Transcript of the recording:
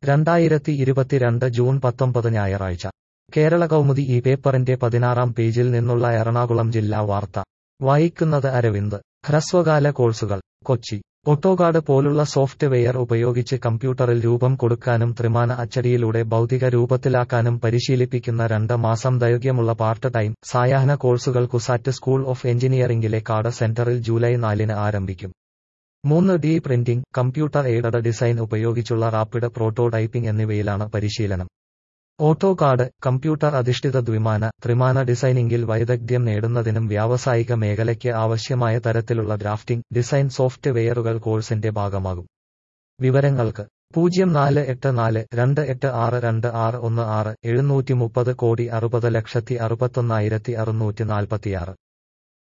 രണ്ടായിരത്തി ഇരുപത്തിരണ്ട് ജൂൺ പത്തൊമ്പത് ഞായറാഴ്ച കേരള കൗമുദി ഈ പേപ്പറിന്റെ പതിനാറാം പേജിൽ നിന്നുള്ള എറണാകുളം ജില്ലാ വാർത്ത വായിക്കുന്നത് അരവിന്ദ് ഹ്രസ്വകാല കോഴ്സുകൾ കൊച്ചി ഒട്ടോകാഡ് പോലുള്ള സോഫ്റ്റ്വെയർ ഉപയോഗിച്ച് കമ്പ്യൂട്ടറിൽ രൂപം കൊടുക്കാനും ത്രിമാന അച്ചടിയിലൂടെ ഭൗതിക രൂപത്തിലാക്കാനും പരിശീലിപ്പിക്കുന്ന രണ്ട് മാസം ദൈർഘ്യമുള്ള പാർട്ട് ടൈം സായാഹ്ന കോഴ്സുകൾ കുസാറ്റ് സ്കൂൾ ഓഫ് എഞ്ചിനീയറിംഗിലെ കാഡ് സെന്ററിൽ ജൂലൈ നാലിന് ആരംഭിക്കും മൂന്ന് D printing computer aided design ഉപയോഗിച്ചുള്ള റാപ്പിഡ് പ്രോട്ടോടൈപ്പിംഗ് എന്നിവയിലാണ് പരിശീലനം ഓട്ടോകാഡ് കമ്പ്യൂട്ടർ അധിഷ്ഠിത ദ്വിമാന ത്രിമാന ഡിസൈനിംഗിൽ വൈദഗ്ധ്യം നേടുന്നതിനും വ്യാവസായിക മേഖലയ്ക്ക് ആവശ്യമായ തരത്തിലുള്ള ഡ്രാഫ്റ്റിംഗ് ഡിസൈൻ സോഫ്റ്റ്വെയറുകൾ കോഴ്സിന്റെ ഭാഗമാകും വിവരങ്ങൾക്ക് പൂജ്യം നാല് എട്ട് നാല് രണ്ട് എട്ട് ആറ് രണ്ട് ആറ് ഒന്ന് ആറ് എഴുന്നൂറ്റി മുപ്പത് കോടി അറുപത് ലക്ഷത്തി അറുപത്തൊന്നായിരത്തി അറുന്നൂറ്റി നാൽപ്പത്തിയാറ്